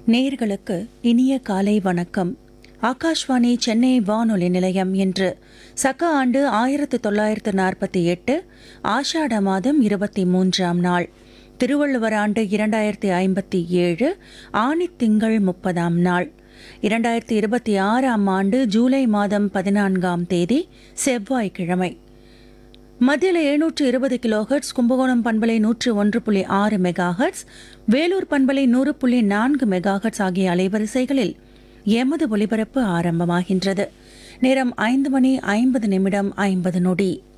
நேர்களுக்கு இனிய காலை வணக்கம் ஆகாஷ்வாணி சென்னை வானொலி நிலையம் என்று சக ஆண்டு ஆயிரத்து தொள்ளாயிரத்து நாற்பத்தி எட்டு ஆஷாட மாதம் இருபத்தி மூன்றாம் நாள் திருவள்ளுவர் ஆண்டு இரண்டாயிரத்தி ஐம்பத்தி ஏழு ஆணித் திங்கள் முப்பதாம் நாள் இரண்டாயிரத்தி இருபத்தி ஆறாம் ஆண்டு ஜூலை மாதம் பதினான்காம் தேதி செவ்வாய்க்கிழமை மத்தியில் எழுநூற்று இருபது கிலோஹெர்ட்ஸ் கும்பகோணம் பண்பலை நூற்று ஒன்று புள்ளி ஆறு மெகாஹெர்ட்ஸ் வேலூர் பண்பலை நூறு புள்ளி நான்கு மெகாஹெர்ட்ஸ் ஆகிய அலைவரிசைகளில் எமது ஒலிபரப்பு ஆரம்பமாகின்றது நேரம் ஐந்து மணி ஐம்பது நிமிடம் ஐம்பது நொடி